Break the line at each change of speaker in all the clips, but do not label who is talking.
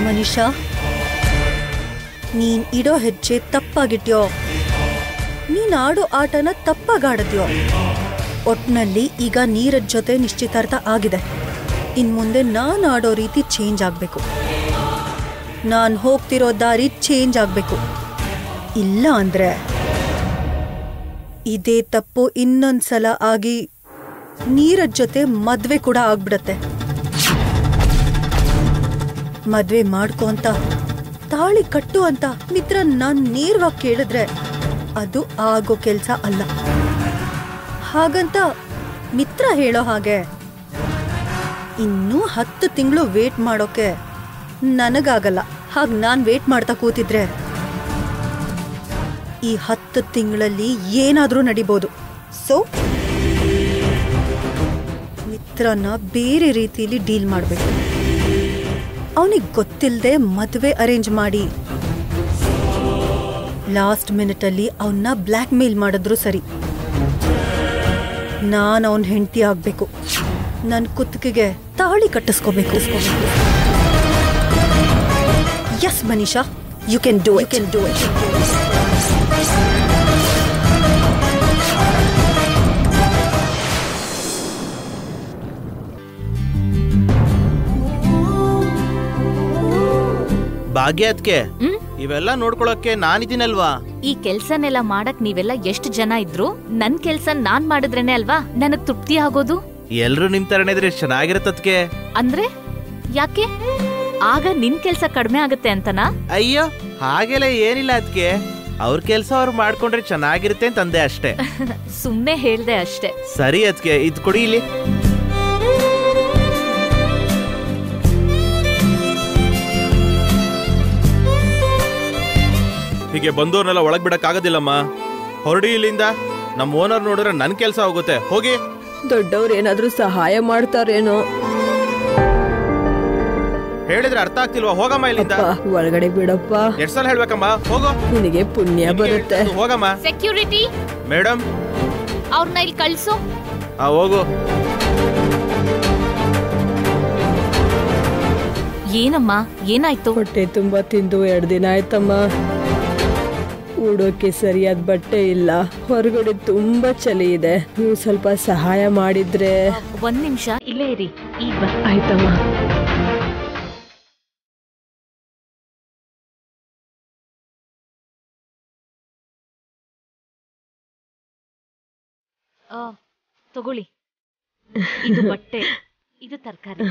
ಮನಿಷಾ ನೀನ್ ಇಡೋ ಹೆಜ್ಜೆ ತಪ್ಪಾಗಿಟ್ಯೋ ನೀನ್ ಆಡೋ ಆಟನ ತಪ್ಪಾಗಾಡದ್ಯೋ ಒಟ್ನಲ್ಲಿ ಈಗ ನೀರಜ್ ಜೊತೆ ನಿಶ್ಚಿತಾರ್ಥ ಆಗಿದೆ ಇನ್ ಮುಂದೆ ನಾನ್ ಆಡೋ ರೀತಿ ಚೇಂಜ್ ಆಗ್ಬೇಕು ನಾನ್ ಹೋಗ್ತಿರೋ ದಾರಿ ಚೇಂಜ್ ಆಗ್ಬೇಕು ಇಲ್ಲ ಅಂದ್ರೆ ಇದೇ ತಪ್ಪು ಇನ್ನೊಂದ್ಸಲ ಆಗಿ ನೀರಜ್ ಜೊತೆ ಮದ್ವೆ ಕೂಡ ಆಗ್ಬಿಡತ್ತೆ ಮದ್ವೆ ಮಾಡ್ಕೊ ಅಂತ ತಾಳಿ ಕಟ್ಟು ಅಂತ ಮಿತ್ರ ನಾನ್ ನೇರವಾಗಿ ಕೇಳಿದ್ರೆ ಅದು ಆಗೋ ಕೆಲ್ಸ ಅಲ್ಲ ಹಾಗಂತ ಮಿತ್ರ ಹೇಳೋ ಹಾಗೆ ಇನ್ನೂ ಹತ್ತು ತಿಂಗಳು ವೇಟ್ ಮಾಡೋಕೆ ನನಗಾಗಲ್ಲ ಹಾಗ್ ನಾನ್ ವೇಟ್ ಮಾಡ್ತಾ ಕೂತಿದ್ರೆ ಈ ಹತ್ತು ತಿಂಗಳಲ್ಲಿ ಏನಾದ್ರೂ ನಡಿಬೋದು ಸೊ ಮಿತ್ರನ ಬೇರೆ ರೀತಿಯಲ್ಲಿ ಡೀಲ್ ಮಾಡಬೇಕು ಅವನಿಗೆ ಗೊತ್ತಿಲ್ಲದೆ ಮದುವೆ ಅರೇಂಜ್ ಮಾಡಿ ಲಾಸ್ಟ್ ಮಿನಿಟಲ್ಲಿ ಅವನ್ನ ಬ್ಲ್ಯಾಕ್ ಮೇಲ್ ಮಾಡಿದ್ರು ಸರಿ ನಾನು ಅವನ ಹೆಂಡತಿ ಆಗ್ಬೇಕು ನನ್ನ ಕುತ್ತಿಗೆಗೆ ತಾಳಿ ಕಟ್ಟಿಸ್ಕೋಬೇಕು yes Manisha you can do you can do it
Bhagya ಅದ್ಕೆ
ಹ್ಮ್
ಇವೆಲ್ಲ ನೋಡ್ಕೊಳಕ್ಕೆ ನಾನಿದ್ದೀನಲ್ವಾ
ಈ ಕೆಲ್ಸನೆಲ್ಲ ಮಾಡಕ್ ನೀವೆಲ್ಲ ಎಷ್ಟು ಜನ ಇದ್ರು ನನ್ ಕೆಲ್ಸ ನಾನ್ ಮಾಡಿದ್ರೇನೆ ಅಲ್ವಾ ನನಗ್ ತೃಪ್ತಿ ಆಗೋದು
ಎಲ್ರು ನಿಮ್ ತರನೇ ಇದ್ರೆ ಎಷ್ಟ್ ಚೆನ್ನಾಗಿರತ್ತದ್ಕೆ
ಅಂದ್ರೆ ಯಾಕೆ ಆಗ ನಿನ್ ಕೆಲ್ಸ ಕಡಿಮೆ ಆಗತ್ತೆ ಅಂತನಾ
ಅಯ್ಯೋ ಹಾಗೆಲ್ಲ ಏನಿಲ್ಲ ಅದ್ಕೆ ಅವ್ರ ಕೆಲ್ಸ ಅವ್ರು ಮಾಡ್ಕೊಂಡ್ರೆ ಚೆನ್ನಾಗಿರುತ್ತೆ ಅಂತ ಅಂದೆ ಅಷ್ಟೇ
ಸುಮ್ನೆ ಹೇಳ್ದೆ ಅಷ್ಟೇ
ಸರಿ ಅದ್ಕೆ ಇದ್ ಕೊಡಿ ಇಲ್ಲಿ ಹೀಗೆ ಬಂದವ್ರನ್ನೆಲ್ಲ ಒಳಗ್ ಬಿಡಕ್ ಆಗೋದಿಲ್ಲಮ್ಮ ಹೊರಡಿ ಇಲ್ಲಿಂದ ನಮ್ ಓನರ್ ನೋಡಿದ್ರೆ ನನ್ ಕೆಲ್ಸ ಹೋಗುತ್ತೆ ಹೋಗಿ
ದೊಡ್ಡವ್ರು ಏನಾದ್ರೂ ಸಹಾಯ ಮಾಡ್ತಾರೇನೋ
ಹೇಳಿದ್ರೆ ಅರ್ಥ ಆಗ್ತಿಲ್ವಾ ಹೋಗಮ್ಮ ಇಲ್ಲಿಂದ
ಅಪ್ಪ ಒಳಗಡೆ ಬಿಡಪ್ಪ
ಎಷ್ಟ್ ಸಲ ಹೇಳ್ಬೇಕಮ್ಮ ಹೋಗೋ
ನಿನಗೆ ಪುಣ್ಯ ಬರುತ್ತೆ
ನಿನ್ಗೆ ಹೋಗಮ್ಮ
ಸೆಕ್ಯೂರಿಟಿ
ಮೇಡಮ್
ಅವ್ರನ್ನ ಇಲ್ಲಿ ಕಳ್ಸು
ಆ ಹೋಗು
ಏನಮ್ಮ ಏನಾಯ್ತು
ಹೊಟ್ಟೆ ತುಂಬಾ ತಿಂದು ಎರಡು ದಿನ ಆಯ್ತಮ್ಮ ಉಡೋಕೆ ಸರಿಯಾದ ಬಟ್ಟೆ ಇಲ್ಲ ಹೊರಗಡೆ ತುಂಬಾ ಚಳಿ ಇದೆ ನೀವು ಸ್ವಲ್ಪ ಸಹಾಯ ಮಾಡಿದ್ರೆ
ಒಂದ್ ನಿಮಿಷ ಇಲ್ಲೇ ಇರಿ ಈಗ ಬಾ
ಆಯ್ತಮ್ಮ
ಆ, ತಗೊಳ್ಳಿ ಇದು ಬಟ್ಟೆ ಇದು ತರಕಾರಿ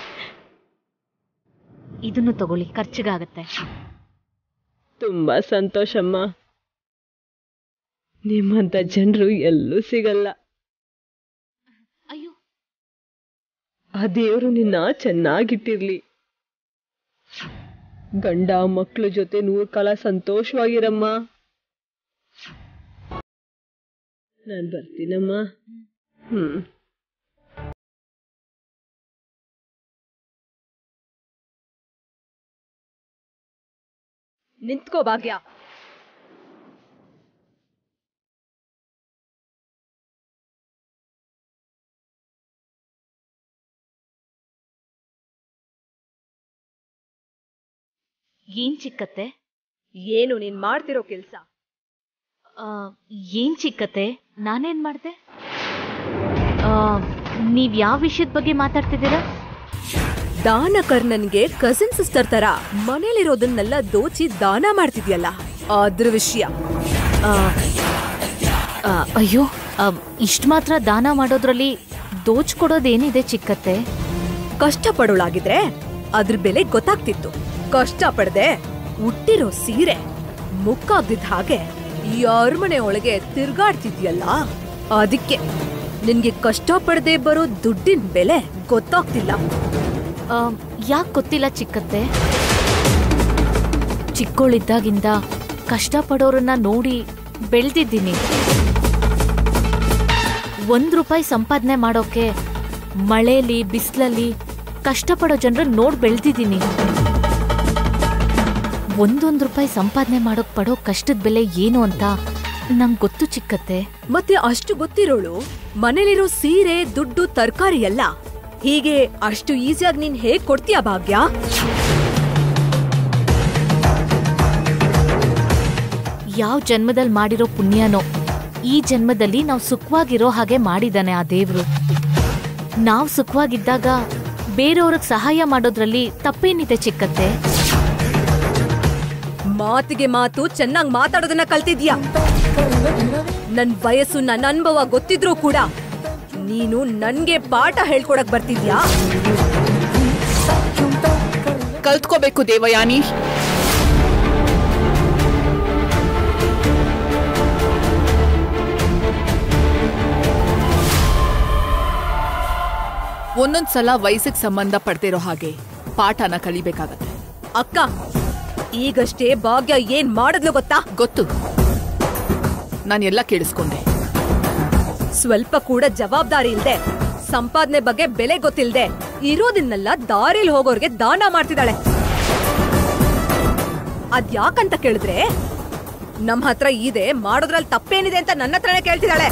ಇದನ್ನು ತಗೊಳ್ಳಿ ಖರ್ಚಿಗಾಗತ್ತೆ
ತುಂಬಾ ಸಂತೋಷಮ್ಮ ನಿಮ್ಮಂತ ಜನರು ಎಲ್ಲೂ ಸಿಗಲ್ಲ
ಅಯ್ಯೋ
ಆ ದೇವರು ನಿನ್ನ ಚೆನ್ನಾಗಿಟ್ಟಿರ್ಲಿ ಗಂಡ ಮಕ್ಕಳ ಜೊತೆ ನೂರ್ ಕಾಲ ಸಂತೋಷವಾಗಿರಮ್ಮ ನಾನ್ ಬರ್ತೀನಮ್ಮ ಹ್ಮ್ ನಿಂತ್ಕೋ ಭಾಗ್ಯ
ಏನ್ ಚಿಕ್ಕತ್ತೆ
ಏನು ನೀನ್ ಮಾಡ್ತಿರೋ ಕೆಲ್ಸ
ಆ, ಏನ್ ಚಿಕ್ಕತ್ತೆ ನಾನೇನ್ ಮಾಡ್ದೆ ಆ, ನೀವ್ ಯಾವ ವಿಷಯದ ಬಗ್ಗೆ ಮಾತಾಡ್ತಿದ್ದೀರಾ
ದಾನ ಕರ್ಣನ್ಗೆ ಕಸಿನ್ ಸಿಸ್ಟರ್ ತರ ಮನೇಲಿರೋದನ್ನೆಲ್ಲ ದೋಚಿ ದಾನ ಮಾಡ್ತಿದ್ಯಲ್ಲ ಅದ್ರ ವಿಷಯ
ಆ, ಆ, ಅಯ್ಯೋ ಇಷ್ಟ ಮಾತ್ರ ದಾನ ಮಾಡೋದ್ರಲ್ಲಿ ದೋಚ್ಕೊಡೋದೇನಿದೆ ಚಿಕ್ಕತ್ತೆ
ಕಷ್ಟ ಪಡೋಳಾಗಿದ್ರೆ ಅದ್ರ ಬೆಲೆ ಗೊತ್ತಾಗ್ತಿತ್ತು ಕಷ್ಟ ಪಡದೆ ಹುಟ್ಟಿರೋ ಸೀರೆ ಮುಕ್ಕಾಗ್ದಿದ್ ಹಾಗೆ ಈ ಅರಮನೆ ಒಳಗೆ ತಿರ್ಗಾಡ್ತಿದ್ಯಲ್ಲ ಅದಕ್ಕೆ ನಿನ್ಗೆ ಕಷ್ಟ ಪಡದೆ ಬರೋ ದುಡ್ಡಿನ ಬೆಲೆ ಗೊತ್ತಾಗ್ತಿಲ್ಲ
ಯಾಕೆ ಗೊತ್ತಿಲ್ಲ ಚಿಕ್ಕತ್ತೆ ಚಿಕ್ಕೋಳಿದ್ದಾಗಿಂದ ಕಷ್ಟಪಡೋರನ್ನ ನೋಡಿ ಬೆಳೆದಿದ್ದೀನಿ ಒಂದ್ ರೂಪಾಯಿ ಸಂಪಾದನೆ ಮಾಡೋಕೆ ಮಳೆಲಿ ಬಿಸಿಲಲ್ಲಿ ಕಷ್ಟಪಡೋ ಜನರನ್ನ ನೋಡ್ ಬೆಳೆದಿದ್ದೀನಿ ಒಂದೊಂದ್ ರೂಪಾಯಿ ಸಂಪಾದನೆ ಮಾಡೋಕ್ ಪಡೋ ಕಷ್ಟದ ಬೆಲೆ ಏನು ಅಂತ ನಂಗೆ ಗೊತ್ತು ಚಿಕ್ಕತ್ತೆ
ಮತ್ತೆ ಅಷ್ಟು ಗೊತ್ತಿರೋಳು ಮನೇಲಿರೋ ಸೀರೆ ದುಡ್ಡು ತರಕಾರಿ ಎಲ್ಲ ಹೀಗೆ ಅಷ್ಟು ಈಸಿಯಾಗಿ ನೀನ್ ಹೇಗ್ ಕೊಡ್ತೀಯ ಭಾಗ್ಯ
ಯಾವ ಜನ್ಮದಲ್ಲಿ ಮಾಡಿರೋ ಪುಣ್ಯನೋ ಈ ಜನ್ಮದಲ್ಲಿ ನಾವು ಸುಖವಾಗಿರೋ ಹಾಗೆ ಮಾಡಿದಾನೆ ಆ ದೇವ್ರು ನಾವು ಸುಖವಾಗಿದ್ದಾಗ ಬೇರೆಯವ್ರಿಗೆ ಸಹಾಯ ಮಾಡೋದ್ರಲ್ಲಿ ತಪ್ಪೇನಿದೆ ಚಿಕ್ಕತ್ತೆ
ಮಾತಿಗೆ ಮಾತು ಚೆನ್ನಾಗಿ ಮಾತಾಡೋದನ್ನ ಕಲ್ತಿದ್ಯಾ ನನ್ ವಯಸ್ಸು ನನ್ನ ಅನುಭವ ಗೊತ್ತಿದ್ರೂ ಕೂಡ ನೀನು ನನ್ಗೆ ಪಾಠ ಹೇಳ್ಕೊಡಕ್ ಬರ್ತಿದ್ಯಾ
ಕಲ್ತ್ಕೋಬೇಕು ದೇವಯಾನಿ ಒಂದೊಂದ್ಸಲ ವಯಸ್ಸಿಗೆ ಸಂಬಂಧ ಪಡ್ತಿರೋ ಹಾಗೆ ಪಾಠನ ಕಲಿಬೇಕಾಗತ್ತೆ
ಅಕ್ಕ ಈಗಷ್ಟೇ ಭಾಗ್ಯ ಏನ್ ಮಾಡಿದ್ಲು ಗೊತ್ತಾ
ಗೊತ್ತು ನಾನು ಎಲ್ಲ ಕೇಳಿಸ್ಕೊಂಡೆ
ಸ್ವಲ್ಪ ಕೂಡ ಜವಾಬ್ದಾರಿ ಇಲ್ದೆ ಸಂಪಾದನೆ ಬಗ್ಗೆ ಬೆಲೆ ಗೊತ್ತಿಲ್ದೆ ಇರೋದನ್ನೆಲ್ಲ ದಾರಿಲ್ ಹೋಗೋರ್ಗೆ ದಾನ ಮಾಡ್ತಿದ್ದಾಳೆ ಅದ್ಯಾಕಂತ ಕೇಳಿದ್ರೆ ನಮ್ ಹತ್ರ ಇದೆ ಮಾಡೋದ್ರಲ್ಲಿ ತಪ್ಪೇನಿದೆ ಅಂತ ನನ್ನ ಹತ್ರನೇ ಕೇಳ್ತಿದ್ದಾಳೆ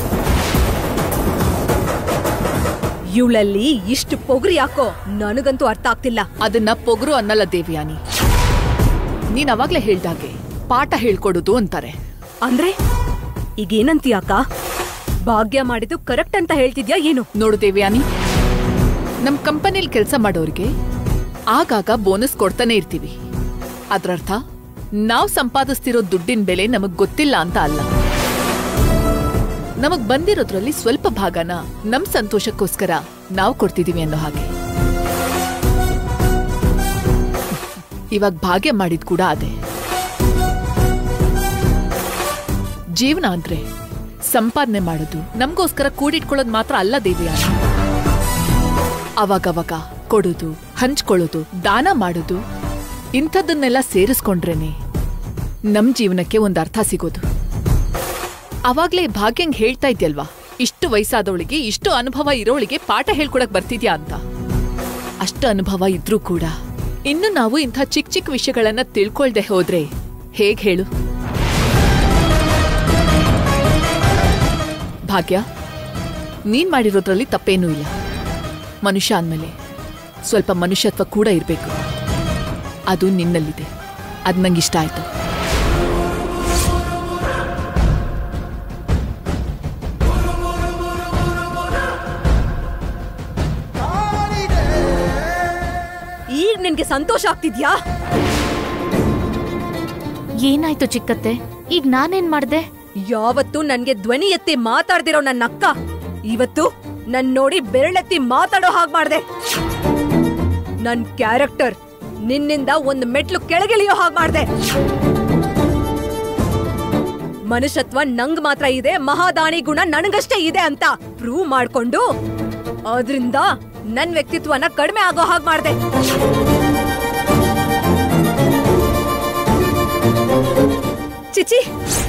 ಇವಳಲ್ಲಿ ಇಷ್ಟು ಪೊಗರಿ ಯಾಕೋ ನನಗಂತೂ ಅರ್ಥ ಆಗ್ತಿಲ್ಲ
ಅದನ್ನ ಪೊಗರು ಅನ್ನಲ್ಲ ದೇವಯಾನಿ ನೀನ್ ಅವಾಗ್ಲೇ ಹೇಳ್ದಾಗೆ ಪಾಠ ಹೇಳ್ಕೊಡುದು ಅಂತಾರೆ
ಅಂದ್ರೆ ಈಗೇನಂತೀಯಾಕ ಭಾಗ್ಯ ಮಾಡಿದ್ದು ಕರೆಕ್ಟ್ ಅಂತ ಹೇಳ್ತಿದ್ಯಾ ಏನು
ನೋಡು ದೇವಯಾನಿ ನಮ್ ಕಂಪನಿಲ್ ಕೆಲಸ ಮಾಡೋರಿಗೆ ಆಗಾಗ ಬೋನಸ್ ಕೊಡ್ತಾನೆ ಇರ್ತೀವಿ ಅದ್ರರ್ಥ ನಾವ್ ಸಂಪಾದಿಸ್ತಿರೋ ದುಡ್ಡಿನ ಬೆಲೆ ನಮಗ್ ಗೊತ್ತಿಲ್ಲ ಅಂತ ಅಲ್ಲ ನಮಗ್ ಬಂದಿರೋದ್ರಲ್ಲಿ ಸ್ವಲ್ಪ ಭಾಗನ ನಮ್ ಸಂತೋಷಕ್ಕೋಸ್ಕರ ನಾವು ಕೊಡ್ತಿದೀವಿ ಅನ್ನೋ ಹಾಗೆ ಇವಾಗ ಭಾಗ್ಯ ಮಾಡಿದ್ ಕೂಡ ಅದೇ ಜೀವನ ಅಂದ್ರೆ ಸಂಪಾದನೆ ಮಾಡೋದು ನಮ್ಗೋಸ್ಕರ ಕೂಡಿಟ್ಕೊಳ್ಳೋದು ಮಾತ್ರ ಅಲ್ಲ ದೇವಿಯಾನಿ ಅವಾಗವಾಗ ಕೊಡೋದು ಹಂಚ್ಕೊಳ್ಳೋದು ದಾನ ಮಾಡೋದು ಇಂಥದ್ದನ್ನೆಲ್ಲ ಸೇರಿಸ್ಕೊಂಡ್ರೇನೆ ನಮ್ ಜೀವನಕ್ಕೆ ಒಂದು ಅರ್ಥ ಸಿಗೋದು ಅವಾಗ್ಲೇ ಭಾಗ್ಯಂಗ್ ಹೇಳ್ತಾ ಇದ್ಯಲ್ವಾ ಇಷ್ಟು ವಯಸ್ಸಾದವಳಿಗೆ ಇಷ್ಟು ಅನುಭವ ಇರೋಳಿಗೆ ಪಾಠ ಹೇಳ್ಕೊಡಕ್ ಬರ್ತಿದ್ಯಾ ಅಂತ ಅಷ್ಟು ಅನುಭವ ಇದ್ರೂ ಕೂಡ ಇನ್ನು ನಾವು ಇಂಥ ಚಿಕ್ಕ ಚಿಕ್ಕ ವಿಷಯಗಳನ್ನ ತಿಳ್ಕೊಳ್ದೆ ಹೋದ್ರೆ ಹೇಗ್ ಹೇಳು ಭಾಗ್ಯ ನೀನ್ ಮಾಡಿರೋದ್ರಲ್ಲಿ ತಪ್ಪೇನೂ ಇಲ್ಲ ಮನುಷ್ಯ ಅಂದ್ಮೇಲೆ ಸ್ವಲ್ಪ ಮನುಷ್ಯತ್ವ ಕೂಡ ಇರಬೇಕು ಅದು ನಿನ್ನಲ್ಲಿದೆ ಅದು ನಂಗೆ ಇಷ್ಟ ಆಯ್ತು
ಈಗ ನಿನ್ಗೆ ಸಂತೋಷ ಆಗ್ತಿದ್ಯಾ
ಏನಾಯ್ತು ಚಿಕ್ಕತ್ತೆ ಈಗ ನಾನೇನ್ ಮಾಡ್ದೆ
ಯಾವತ್ತು ನನ್ಗೆ ಧ್ವನಿ ಎತ್ತಿ ಮಾತಾಡ್ದಿರೋ ನನ್ನ ಅಕ್ಕ ಇವತ್ತು ನನ್ ನೋಡಿ ಬೆರಳೆತ್ತಿ ಮಾತಾಡೋ ಹಾಗ್ ಮಾಡ್ದೆ ನನ್ ಕ್ಯಾರೆಕ್ಟರ್ ನಿನ್ನಿಂದ ಒಂದು ಮೆಟ್ಲು ಕೆಳಗಿಳಿಯೋ ಹಾಗ್ ಮಾಡ್ದೆ ಮನುಷ್ಯತ್ವ ನಂಗ್ ಮಾತ್ರ ಇದೆ ಮಹಾದಾನಿ ಗುಣ ನನಗಷ್ಟೇ ಇದೆ ಅಂತ ಪ್ರೂವ್ ಮಾಡ್ಕೊಂಡು ಅದ್ರಿಂದ ನನ್ ವ್ಯಕ್ತಿತ್ವನ ಕಡಿಮೆ ಆಗೋ ಹಾಗ್ ಮಾಡ್ದೆ ಚಿಚಿ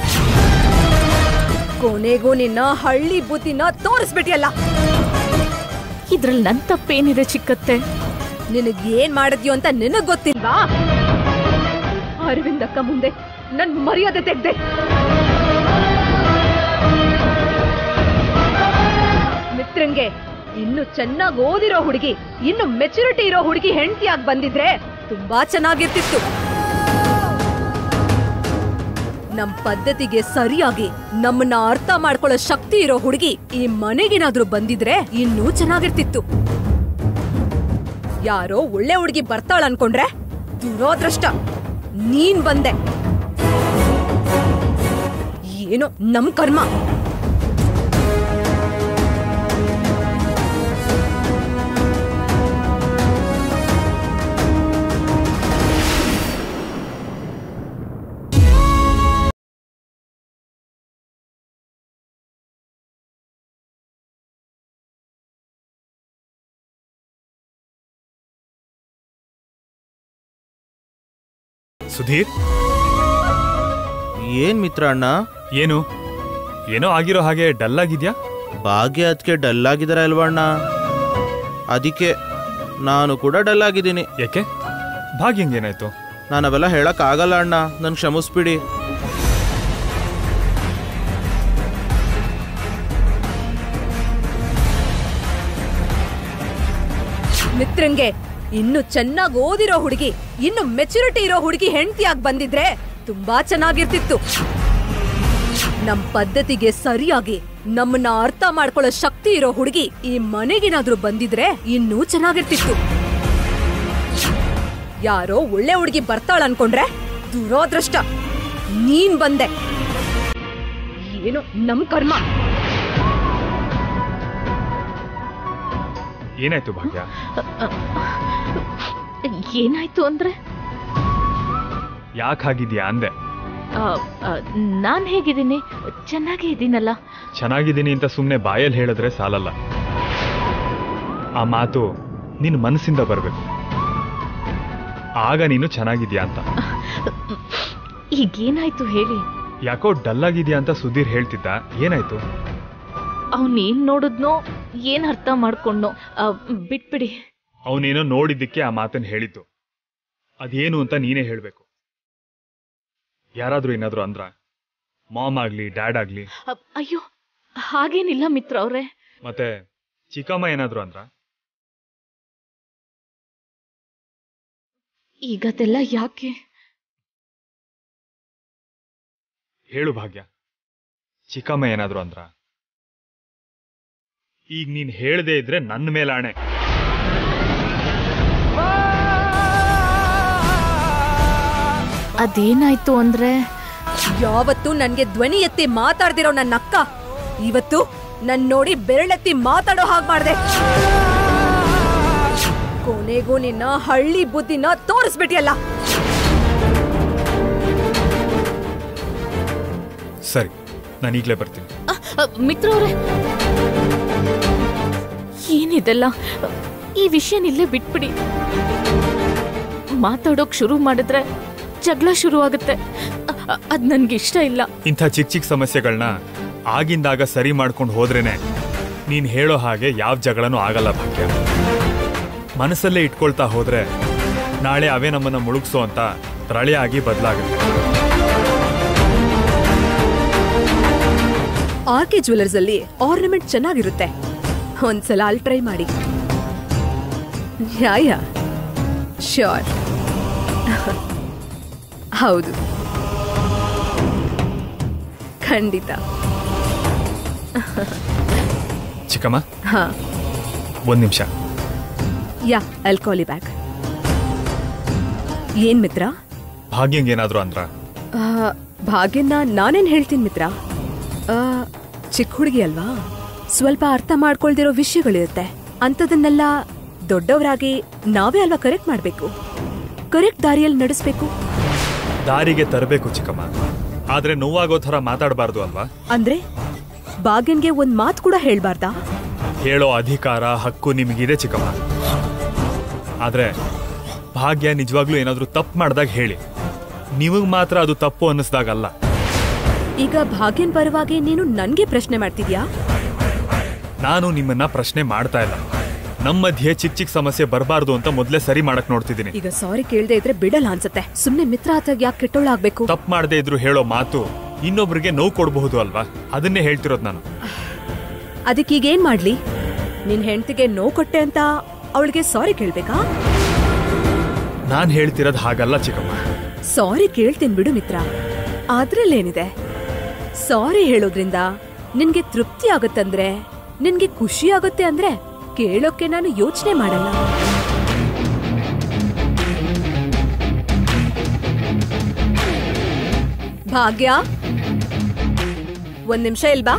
ಕೊನೆಗೂ ನಿನ್ನ ಹಳ್ಳಿ ಬುದ್ಧಿನ ತೋರಿಸ್ಬಿಟ್ಟಿಯಲ್ಲ
ಇದ್ರಲ್ಲಿ ನನ್ ತಪ್ಪೇನಿದೆ ಚಿಕ್ಕತ್ತೆ
ನಿನಗ್ ಏನ್ ಮಾಡಿದ್ಯೋ ಅಂತ ನಿನಗ್ ಗೊತ್ತಿಲ್ವಾ ಅರವಿಂದಕ್ಕ ಮುಂದೆ ನನ್ ಮರ್ಯಾದೆ ತೆಗ್ದೆ ಮಿತ್ರಂಗೆ ಇನ್ನು ಚೆನ್ನಾಗಿ ಓದಿರೋ ಹುಡುಗಿ ಇನ್ನು ಮೆಚುರಿಟಿ ಇರೋ ಹುಡುಗಿ ಹೆಂಡತಿಯಾಗಿ ಬಂದಿದ್ರೆ ತುಂಬಾ ಚೆನ್ನಾಗಿರ್ತಿತ್ತು ನಮ್ ಪದ್ಧತಿಗೆ ಸರಿಯಾಗಿ ನಮ್ಮನ್ನ ಅರ್ಥ ಮಾಡ್ಕೊಳ್ಳೋ ಶಕ್ತಿ ಇರೋ ಹುಡುಗಿ ಈ ಮನೆಗೇನಾದ್ರೂ ಬಂದಿದ್ರೆ ಇನ್ನೂ ಚೆನ್ನಾಗಿರ್ತಿತ್ತು ಯಾರೋ ಒಳ್ಳೆ ಹುಡುಗಿ ಬರ್ತಾಳ ಅನ್ಕೊಂಡ್ರೆ ದುರೋದೃಷ್ಟ ನೀನ್ ಬಂದೆ ಏನೋ ನಮ್ ಕರ್ಮ
ಸುಧೀರ್
ಏನ್ ಮಿತ್ರ ಅಣ್ಣ
ಏನು ಏನೋ ಆಗಿರೋ ಹಾಗೆ ಡಲ್ ಆಗಿದ್ಯಾ
ಭಾಗ್ಯ ಅದಕ್ಕೆ ಡಲ್ ಆಗಿದಾರ ಅಲ್ವಾ ಅಣ್ಣ ಅದಕ್ಕೆ ನಾನು ಕೂಡ ಡಲ್ ಆಗಿದ್ದೀನಿ
ಯಾಕೆ ಭಾಗ್ಯಂಗೇನಾಯ್ತು
ನಾನು ಅವೆಲ್ಲ ಹೇಳಕ್ ಆಗಲ್ಲ ಅಣ್ಣ ನನ್ ಕ್ಷಮಿಸ್ಬಿಡಿ
ಮಿತ್ರಂಗೆ ಇನ್ನು ಚೆನ್ನಾಗಿ ಓದಿರೋ ಹುಡುಗಿ ಇನ್ನು ಮೆಚುರಿಟಿ ಇರೋ ಹುಡುಗಿ ಹೆಂಡತಿಯಾಗಿ ಬಂದಿದ್ರೆ ತುಂಬಾ ಚೆನ್ನಾಗಿರ್ತಿತ್ತು ನಮ್ ಪದ್ಧತಿಗೆ ಸರಿಯಾಗಿ ನಮ್ಮನ್ನ ಅರ್ಥ ಮಾಡ್ಕೊಳ್ಳೋ ಶಕ್ತಿ ಇರೋ ಹುಡುಗಿ ಈ ಮನೆಗೇನಾದ್ರೂ ಬಂದಿದ್ರೆ ಇನ್ನೂ ಚೆನ್ನಾಗಿರ್ತಿತ್ತು ಯಾರೋ ಒಳ್ಳೆ ಹುಡುಗಿ ಬರ್ತಾಳ ಅನ್ಕೊಂಡ್ರೆ ದುರಾದೃಷ್ಟ ನೀನ್ ಬಂದೆ ಏನೋ ನಮ್ ಕರ್ಮ
ಏನಾಯ್ತು ಭಾಗ್ಯ
ಏನಾಯ್ತು ಅಂದ್ರೆ
ಯಾಕೆ ಹಾಗಿದ್ಯಾ ಅಂದೆ
ಆ, ಆ, ನಾನ್ ಹೇಗಿದ್ದೀನಿ ಚೆನ್ನಾಗೇ ಇದ್ದೀನಲ್ಲ
ಚೆನ್ನಾಗಿದ್ದೀನಿ ಅಂತ ಸುಮ್ಮನೆ ಬಾಯಲ್ಲಿ ಹೇಳಿದ್ರೆ ಸಾಲಲ್ಲ ಆ ಮಾತು ನಿನ್ನ ಮನಸ್ಸಿಂದ ಬರಬೇಕು ಆಗ ನೀನು ಚೆನ್ನಾಗಿದ್ಯಾ ಅಂತ
ಈಗೇನಾಯ್ತು ಹೇಳಿ
ಯಾಕೋ ಡಲ್ ಆಗಿದ್ಯಾ ಅಂತ ಸುಧೀರ್ ಹೇಳ್ತಿದ್ದ ಏನಾಯ್ತು
ಅವ್ನ್ ಏನ್ ನೋಡಿದ್ನೋ ಏನ್ ಅರ್ಥ ಮಾಡ್ಕೊಂಡ್ನೋ ಆ, ಬಿಟ್ಬಿಡಿ
ಅವನೇನೋ ನೋಡಿದ್ದಕ್ಕೆ ಆ ಮಾತನ್ನ ಹೇಳಿದ್ದು ಅದೇನು ಅಂತ ನೀನೇ ಹೇಳ್ಬೇಕು ಯಾರಾದ್ರೂ ಏನಾದ್ರು ಅಂದ್ರ ಮಾಮ್ ಆಗ್ಲಿ ಡ್ಯಾಡ್ ಆಗ್ಲಿ
ಅ, ಅಯ್ಯೋ ಹಾಗೇನಿಲ್ಲ ಮಿತ್ರ ಅವ್ರೆ
ಮತ್ತೆ ಚಿಕ್ಕಮ್ಮ ಏನಾದ್ರು ಅಂದ್ರ
ಈಗದೆಲ್ಲ ಯಾಕೆ
ಹೇಳು ಭಾಗ್ಯ ಚಿಕ್ಕಮ್ಮ ಏನಾದ್ರು ಅಂದ್ರ ಈಗ ನೀನ್ ಹೇಳ್ದೆ ಇದ್ರೆ ನನ್ನ ಮೇಲೆ ಆಣೆ
ಅದೇನಾಯ್ತು ಅಂದ್ರೆ
ಯಾವತ್ತು ನನ್ಗೆ ಧ್ವನಿ ಎತ್ತಿ ಮಾತಾಡ್ದಿರೋ ನನ್ನ ಅಕ್ಕ ಇವತ್ತು ನನ್ ನೋಡಿ ಬೆರಳೆತ್ತಿ ಮಾತಾಡೋ ಹಾಗ್ ಮಾಡ್ದೆ ಕೊನೆಗೂ ನಿನ್ನ ಹಳ್ಳಿ ಬುದ್ಧಿನ ತೋರಿಸ್ಬಿಟ್ಟಿಯಲ್ಲ
ಸರಿ ನಾನು ಈಗಲೇ ಬರ್ತೀನಿ
ಅ, ಅ, ಮಿತ್ರ ಅವ್ರೆ ಏನಿದೆಲ್ಲ ಈ ವಿಷಯನ ಇಲ್ಲೇ ಬಿಟ್ಬಿಡಿ ಮಾತಾಡೋಕ್ ಶುರು ಮಾಡಿದ್ರೆ ಜಗಳ ಶುರು ಆಗುತ್ತೆ ಅ, ಅ, ಅದ್ ನನ್ಗೆ ಇಷ್ಟ ಇಲ್ಲ
ಇಂಥ ಚಿಕ್ಕ ಚಿಕ್ಕ ಸಮಸ್ಯೆಗಳನ್ನ ಆಗಿಂದಾಗ ಸರಿ ಮಾಡ್ಕೊಂಡು ಹೋದ್ರೇನೆ ನೀನ್ ಹೇಳೋ ಹಾಗೆ ಯಾವ ಜಗಳನೂ ಆಗಲ್ಲ ಭಾಗ್ಯ ಮನಸ್ಸಲ್ಲೇ ಇಟ್ಕೊಳ್ತಾ ಹೋದ್ರೆ ನಾಳೆ ಅವೇ ನಮ್ಮನ್ನ ಮುಳುಗ್ಸೋ ಅಂತ ಪ್ರಳಯ ಆಗಿ ಬದಲಾಗುತ್ತೆ
ಆರ್ ಕೆ ಜ್ಯುವೆಲರ್ಸ್ ಅಲ್ಲಿ ಆರ್ನಮೆಂಟ್ ಚೆನ್ನಾಗಿರುತ್ತೆ ಒಂದ್ಸಲ ಅಲ್ಲಿ ಟ್ರೈ ಮಾಡಿ ನ್ಯಾಯ ಶ್ಯೂರ್ ಹೌದು ಖಂಡಿತ
ಚಿಕ್ಕಮ್ಮ
ಹಾ
ಒಂದ್ ನಿಮಿಷ
ಯಾ ಅಲ್ಕೋಲಿ ಬ್ಯಾಗ್ ಏನ್ ಮಿತ್ರ
ಭಾಗ್ಯಂಗ್ ಏನಾದ್ರು ಅಂದ್ರ
ಆ, ಭಾಗ್ಯನ್ನ ನಾನೇನ್ ಹೇಳ್ತೀನಿ ಮಿತ್ರ ಆ, ಚಿಕ್ಕ ಹುಡುಗಿ ಅಲ್ವಾ ಸ್ವಲ್ಪ ಅರ್ಥ ಮಾಡ್ಕೊಳ್ದಿರೋ ವಿಷಯಗಳಿರುತ್ತೆ ಅಂಥದನ್ನೆಲ್ಲ ದೊಡ್ಡವರಾಗಿ ನಾವೇ ಅಲ್ವಾ ಕರೆಕ್ಟ್ ಮಾಡ್ಬೇಕು ಕರೆಕ್ಟ್ ದಾರಿಯಲ್ಲಿ ನಡೆಸ್ಬೇಕು
ದಾರಿಗೆ ತರಬೇಕು ಚಿಕ್ಕಮ್ಮ ಆದ್ರೆ ನೋವಾಗೋ ಥರ ಮಾತಾಡಬಾರ್ದು ಅಲ್ವಾ
ಅಂದ್ರೆ ಭಾಗ್ಯನ್ಗೆ ಒಂದ್ ಮಾತು ಕೂಡ ಹೇಳ್ಬಾರ್ದಾ
ಹೇಳೋ ಅಧಿಕಾರ ಹಕ್ಕು ನಿಮಗಿದೆ ಚಿಕ್ಕಮ್ಮ ಆದ್ರೆ ಭಾಗ್ಯ ನಿಜವಾಗ್ಲೂ ಏನಾದ್ರೂ ತಪ್ಪು ಮಾಡ್ದಾಗ ಹೇಳಿ ನಿಮಗ್ ಮಾತ್ರ ಅದು ತಪ್ಪು ಅನ್ನಿಸ್ದಾಗಲ್ಲ
ಈಗ ಭಾಗ್ಯನ್ ಪರವಾಗಿ ನೀನು ನನ್ಗೆ ಪ್ರಶ್ನೆ ಮಾಡ್ತಿದ್ಯಾ
ನಾನು ನಿಮ್ಮನ್ನ ಪ್ರಶ್ನೆ ಮಾಡ್ತಾ ಇಲ್ಲ ನಮ್ಮ ಮಧ್ಯೆ ಚಿಕ್ಕ ಚಿಕ್ಕ ಸಮಸ್ಯೆ ಬರಬಾರ್ದು ಅಂತ ಮೊದಲೇ ಸರಿ ಮಾಡಕ್ ನೋಡ್ತಿದ್ದೀನಿ
ಈಗ ಸಾರಿ ಕೇಳ್ದೆ ಇದ್ರೆ ಬಿಡಲ್ಲ ಅನ್ಸತ್ತೆ ಸುಮ್ನೆ ಮಿತ್ರ ಆತಾಗ ಯಾಕೆ ಕೆಟ್ಟೋಳಾಗ್ಬೇಕು
ತಪ್ಪು ಮಾಡದೇ ಇದ್ರು ಹೇಳೋ ಮಾತು ಇನ್ನೊಬ್ರಿಗೆ ನೋವು ಕೊಡಬಹುದು ಅಲ್ವಾ ಅದನ್ನೇ ಹೇಳ್ತಿರೋದು ನಾನು
ಅದಕ್ಕೀಗ ಏನ್ ಮಾಡ್ಲಿ ನಿನ್ ಹೆಂಡತಿಗೆ ನೋವು ಕೊಟ್ಟೆ ಅಂತ ಅವಳಿಗೆ ಸಾರಿ ಕೇಳ್ಬೇಕಾ
ನಾನ್ ಹೇಳ್ತಿರೋದು ಹಾಗಲ್ಲ ಚಿಕ್ಕಮ್ಮ
ಸಾರಿ ಕೇಳ್ತೀನಿ ಬಿಡು ಮಿತ್ರ ಅದ್ರಲ್ಲೇನಿದೆ ಸಾರಿ ಹೇಳೋದ್ರಿಂದ ನಿನ್ಗೆ ತೃಪ್ತಿ ಆಗತ್ತಂದ್ರೆ ನಿನ್ಗೆ ಖುಷಿ ಆಗತ್ತೆ ಅಂದ್ರೆ ಕೇಳೋಕೆ ನಾನು ಯೋಚನೆ ಮಾಡಲ್ಲ ಭಾಗ್ಯ ಒಂದ್ ನಿಮಿಷ ಇಲ್ಬಾ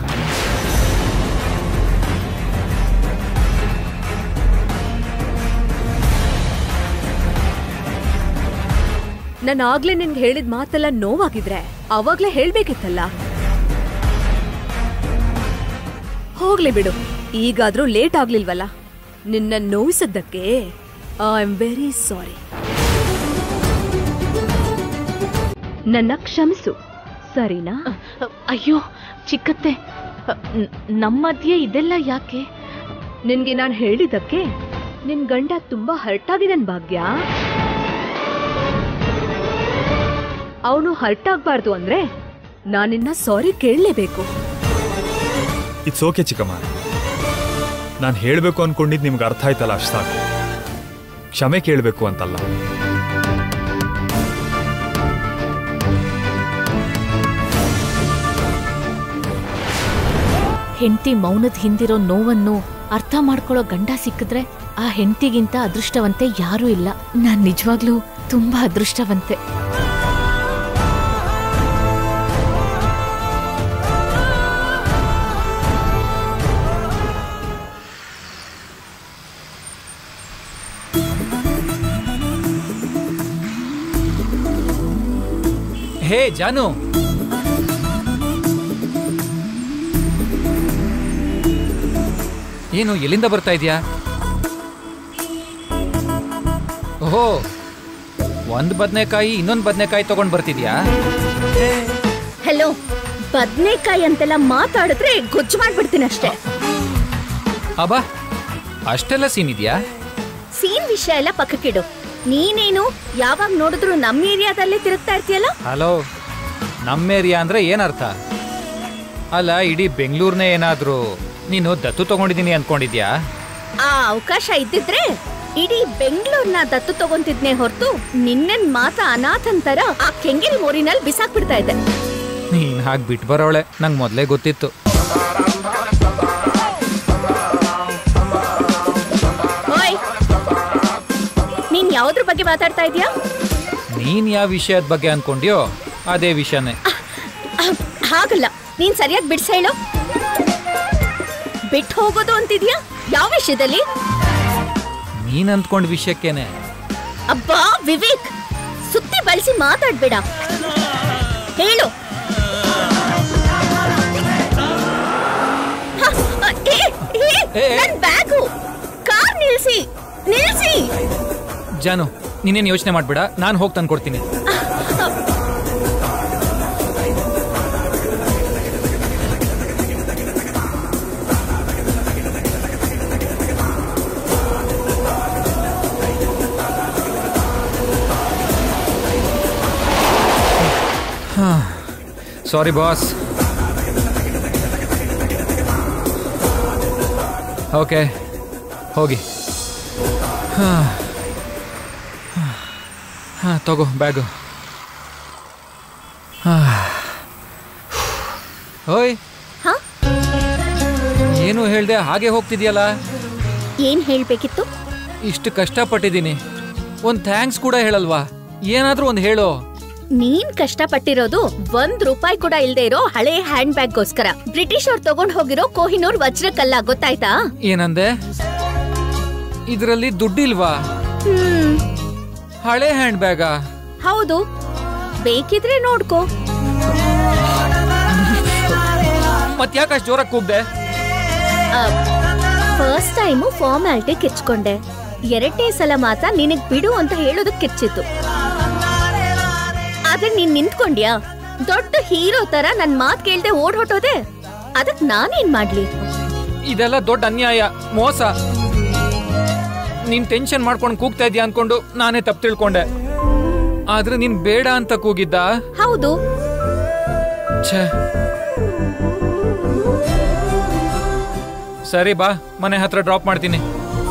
ನಾನು ಆಗ್ಲೇ ನಿನ್ಗೆ ಹೇಳಿದ ಮಾತೆಲ್ಲ ನೋವಾಗಿದ್ರೆ ಅವಾಗ್ಲೇ ಹೇಳ್ಬೇಕಿತ್ತಲ್ಲ ಹೋಗ್ಲಿ ಬಿಡು ಈಗಾದ್ರೂ ಲೇಟ್ ಆಗ್ಲಿಲ್ವಲ್ಲ ನಿನ್ನ ನೋಯಿಸಿದ್ದಕ್ಕೆ ಐ ಆಮ್ ವೆರಿ ಸಾರಿ ನನ್ನ ಕ್ಷಮಿಸು ಸರಿನಾ
ಅ, ಅಯ್ಯೋ ಚಿಕ್ಕತ್ತೆ ಅ, ನ್- ನಮ್ಮ ಮಧ್ಯೆ ಇದೆಲ್ಲ ಯಾಕೆ
ನಿನ್ಗೆ ನಾನು ಹೇಳಿದ್ದಕ್ಕೆ ನಿನ್ ಗಂಡ ತುಂಬಾ ಹರ್ಟ್ ಆಗಿದನ್ ಭಾಗ್ಯ ಅವನು ಹರ್ಟ್ ಆಗ್ಬಾರ್ದು ಅಂದ್ರೆ ನಾನಿನ್ನ ಸಾರಿ ಕೇಳಲೇಬೇಕು
ಇಟ್ಸ್ ಓಕೆ ಚಿಕ್ಕಮ್ಮ ನಾನು ಹೇಳಬೇಕು ಅನ್ಕೊಂಡಿದ್ದು ನಿಮ್ಗೆ ಅರ್ಥ ಆಯ್ತಲ್ಲ ಅಷ್ಟು ಸಾಕು ಕ್ಷಮೆ ಕೇಳಬೇಕು ಅಂತಲ್ಲ
ಹೆಂಡತಿ ಮೌನದ ಹಿಂದಿರೋ ನೋವನ್ನು ಅರ್ಥ ಮಾಡ್ಕೊಳ್ಳೋ ಗಂಡ ಸಿಕ್ಕಿದ್ರೆ ಆ ಹೆಂಡತಿಗಿಂತ ಅದೃಷ್ಟವಂತೆ ಯಾರೂ ಇಲ್ಲ ನಾನ್ ನಿಜವಾಗ್ಲೂ ತುಂಬಾ ಅದೃಷ್ಟವಂತೆ
ಹೇ ಜಾನು ಏನು ಎಲ್ಲಿಂದ ಬರ್ತಾ ಇದೆಯಾ ಓಹೋ ಒಂದ್ ಬದ್ನೆಕಾಯಿ ಇನ್ನೊಂದ್ ಬದ್ನೆಕಾಯಿ ತಗೊಂಡ್ ಬರ್ತಿದ್ಯಾ
ಹಲೋ ಬದ್ನೇಕಾಯಿ ಅಂತೆಲ್ಲ ಮಾತಾಡಿದ್ರೆ ಗೊಜ್ಜು ಮಾಡ್ಬಿಡ್ತೀನಿ ಅಷ್ಟೇ
ಅಬ್ಬಾ ಅಷ್ಟೆಲ್ಲ ಸೀನ್ ಇದೆಯಾ
ಸೀನ್ ವಿಷಯ ಎಲ್ಲ ಪಕ್ಕಕ್ಕಿಡು ನೀನೇನು ಯಾವಾಗ ನೋಡಿದ್ರು ನಮ್ಮ ಏರಿಯಾದಲ್ಲೇ ತಿರುಗ್ತಾ ಇರ್ತೀಯಲ್ಲ
ಹಲೋ ನಮ್ಮ ಏರಿಯಾ ಅಂದ್ರೆ ಏನರ್ಥ ಅಲ್ಲ ಇಡೀ ಬೆಂಗಳೂರ್ನೇ ಏನಾದ್ರೂ ನೀನು ದತ್ತು ತಗೊಂಡಿದ್ದೀನಿ ಅನ್ಕೊಂಡಿದ್ಯಾ
ಆ ಅವಕಾಶ ಇದ್ದಿದ್ರೆ ಇಡೀ ಬೆಂಗಳೂರ್ನ ದತ್ತು ತಗೊಂತಿದ್ನೆ ಹೊರತು ನಿನ್ನೆನ್ ಮಾತ ಅನಾಥಂತರ ಆ ಕೆಂಗೇರಿ ಮೋರಿನಲ್ಲಿ ಬಿಸಾಕ್ಬಿಡ್ತಾ ಇದ್ದೆ
ನೀನ್ ಹಾಗೆ ಬಿಟ್ಟು ಬರೋಳೆ ನಂಗೆ ಮೊದಲೇ ಗೊತ್ತಿತ್ತು
ಓಯ್ ನೀನ್ ಯಾವ್ದ್ರ ಬಗ್ಗೆ ಮಾತಾಡ್ತಾ ಇದೀಯಾ
ನೀನ್ ಯಾವ ವಿಷಯದ ಬಗ್ಗೆ ಅನ್ಕೊಂಡ್ಯೋ ಅದೇ ವಿಷಯನೇ
ಅಹ್, ಹಾಗಲ್ಲ ನೀನ್ ಸರಿಯಾಗಿ ಬಿಡ್ಸ್ ಹೇಳು ಬಿಟ್ಟು ಹೋಗೋದು ಅಂತಿದ್ಯಾ ಯಾವ ವಿಷಯದಲ್ಲಿ
ನೀನ್ ಅಂದ್ಕೊಂಡ್ ವಿಷಯಕ್ಕೇನೆ
ಅಬ್ಬಾ ವಿವೇಕ್ ಸುತ್ತಿ ಬಳಸಿ ಮಾತಾಡ್ಬೇಡ ಹೇಳು ಹ, ಅ, ಏ, ಏ,
ಏ.
ನನ್ ಬ್ಯಾಗು ಕಾರ್ ನಿಲ್ಸಿ ನಿಲ್ಸಿ
ಜಾನು ನೀನೇನು ಯೋಚನೆ ಮಾಡ್ಬೇಡ ನಾನು ಹೋಗಿ ತಂದ್ಕೊಡ್ತೀನಿ ಸಾರಿ ಬಾಸ್ ಓಕೆ ಹೋಗಿ ಹಾಂ ಹಾಂ ತಗೋ ಬ್ಯಾಗು ಹಾಂ ಓಯ್
ಹ
ಏನು ಹೇಳ್ದೆ ಹಾಗೆ ಹೋಗ್ತಿದ್ಯಲ್ಲ
ಏನ್ ಹೇಳ್ಬೇಕಿತ್ತು
ಇಷ್ಟು ಕಷ್ಟಪಟ್ಟಿದ್ದೀನಿ ಒಂದು ಥ್ಯಾಂಕ್ಸ್ ಕೂಡ ಹೇಳಲ್ವಾ ಏನಾದ್ರೂ ಒಂದು ಹೇಳು
ನೀನ್ ಕಷ್ಟಪಟ್ಟಿರೋದು ಒಂದ್ ರೂಪಾಯಿ ಕೂಡ ಇಲ್ದೇ ಇರೋ ಹಳೆ ಹ್ಯಾಂಡ್ ಬ್ಯಾಗ್ಗೋಸ್ಕರ ಬ್ರಿಟಿಷ್ ಅವ್ರು ತಗೊಂಡ್ ಹೋಗಿರೋ ಕೋಹಿನೂರ್ ವಜ್ರಕ್ಕಲ್ಲ ಗೊತ್ತಾಯ್ತಾ
ಏನಂದೆ ಇದರಲ್ಲಿ ದುಡ್ಡಿಲ್ವಾ
ಹ್ಮ್
ಹಳೆ ಹ್ಯಾಂಡ್ ಬ್ಯಾಗಾ
ಹೌದು ಬೇಕಿದ್ರೆ ನೋಡ್ಕೋ
ಮತ್ ಯಾಕಷ್ಟು ಜೋರಾಗಿ ಕೂಗ್ದೆ
ಫಸ್ಟ್ ಟೈಮು ಫಾರ್ಮಾಲಿಟಿ ಕಿಚ್ಕೊಂಡೆ ಎರಡನೇ ಸಲ ಮಾತ್ರ ನಿನಗ್ ಬಿಡು ಅಂತ ಹೇಳೋದಕ್ ಕಿಚ್ಚಿತ್ತು ಆದ್ರೆ ನೀನ್ ನಿಂತ್ಕೊಂಡ್ಯಾ ದೊಡ್ಡ ಹೀರೋ ತರ ನನ್ ಮಾತ್ ಕೇಳ್ದೆ ಓಡ್ ಹೊಟ್ಟೋದೆ ಅದಕ್ ನಾನೇನ್ ಮಾಡ್ಲಿ
ಇದೆಲ್ಲ ದೊಡ್ಡ ಅನ್ಯಾಯ ಮೋಸ ನೀನ್ ಟೆನ್ಷನ್ ಮಾಡ್ಕೊಂಡು ಕೂಗ್ತಾ ಇದೀಯ ಅನ್ಕೊಂಡು ನಾನೇ ತಪ್ಪು ತಿಳ್ಕೊಂಡೆ ಆದ್ರೆ ನೀನ್ ಬೇಡ ಅಂತ ಕೂಗಿದ್ದ
ಹೌದು
ಛೇ ಸರಿ ಬಾ ಮನೆ ಹತ್ರ ಡ್ರಾಪ್ ಮಾಡ್ತೀನಿ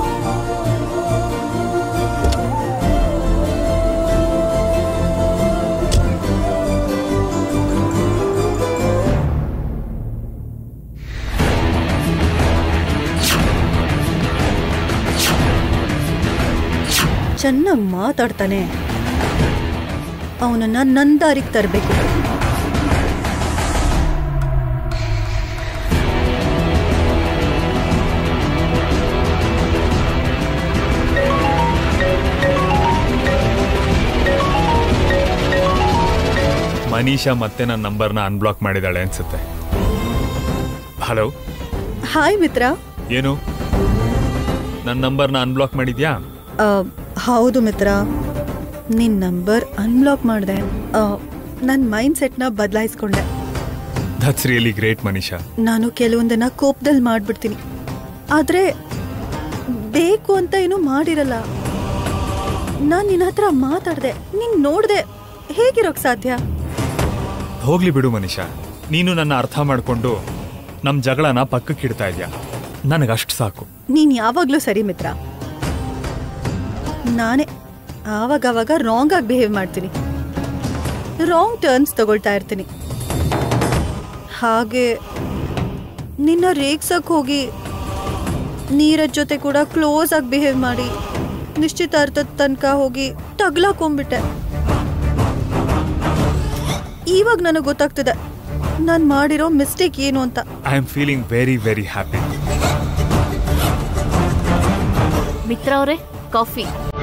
ಚೆನ್ನಾಗಿ ಮಾತಾಡ್ತಾನೆ ಅವನನ್ನ ನನ್ನ ದಾರಿಗೆ ತರಬೇಕು
ಮನೀಷಾ ಮತ್ತೆ ನನ್ನ ನಂಬರ್ನ ಅನ್ಬ್ಲಾಕ್ ಮಾಡಿದಾಳೆ ಅನ್ಸುತ್ತೆ ಹಲೋ
ಹಾಯ್ ಮಿತ್ರ
ಏನು ನನ್ನ ನಂಬರ್ನ ಅನ್ಬ್ಲಾಕ್ ಮಾಡಿದ್ಯಾ
ಆ, ಹೌದು ಮಿತ್ರ ನಿನ್ ನಂಬರ್ ಅನ್ಬ್ಲಾಕ್ ಮಾಡಿದೆ ನನ್ನ ಮೈಂಡ್ ಸೆಟ್ನ ಬದಲಾಯಿಸ್ಕೊಂಡೆ
ದಟ್ಸ್ ರಿಯಲಿ ಗ್ರೇಟ್ ಮನೀಷಾ
ನಾನು ಕೆಲವೊಂದನ್ನ ಕೋಪದಲ್ಲಿ ಮಾಡ್ಬಿಡ್ತೀನಿ ಆದ್ರೆ ಬೇಕು ಅಂತ ಏನೂ ಮಾಡಿರಲ್ಲ ನಾನು ನಿನ್ನ ಹತ್ರ ಮಾತಾಡ್ದೆ ನೀನ್ ನೋಡ್ದೆ ಹೇಗಿರೋಕ್ ಸಾಧ್ಯ
ಹೋಗ್ಲಿ ಬಿಡು ಮನೀಷಾ ನೀನು ನನ್ನ ಅರ್ಥ ಮಾಡ್ಕೊಂಡು ನಮ್ಮ ಜಗಳನ ಪಕ್ಕಕ್ಕಿಡ್ತಾ ಇದೆಯಾ ನನಗಷ್ಟು ಸಾಕು
ನೀನ್ ಯಾವಾಗ್ಲೂ ಸರಿ ಮಿತ್ರ ನಾನೇ ಆವಾಗವಾಗ ರಾಂಗ್ ಆಗಿ ಬಿಹೇವ್ ಮಾಡ್ತೀನಿ ರಾಂಗ್ ಟರ್ನ್ಸ್ ತಗೊಳ್ತಾ ಇರ್ತೀನಿ ಹಾಗೆ ನಿನ್ನ ರೇಗ್ಸಕ್ ಹೋಗಿ ನೀರಜ್ ಜೊತೆ ಕೂಡ ಕ್ಲೋಸ್ ಆಗಿ ಬಿಹೇವ್ ಮಾಡಿ ನಿಶ್ಚಿತಾರ್ಥದ ತನಕ ಹೋಗಿ ತಗ್ಲಾಕೊಂಡ್ಬಿಟ್ಟೆ ಇವಾಗ ನನಗೆ ಗೊತ್ತಾಗ್ತಿದೆ ನಾನು ಮಾಡಿರೋ ಮಿಸ್ಟೇಕ್ ಏನು ಅಂತ
I am feeling very very happy
Mitra ಅವರೇ ಕಾಫಿ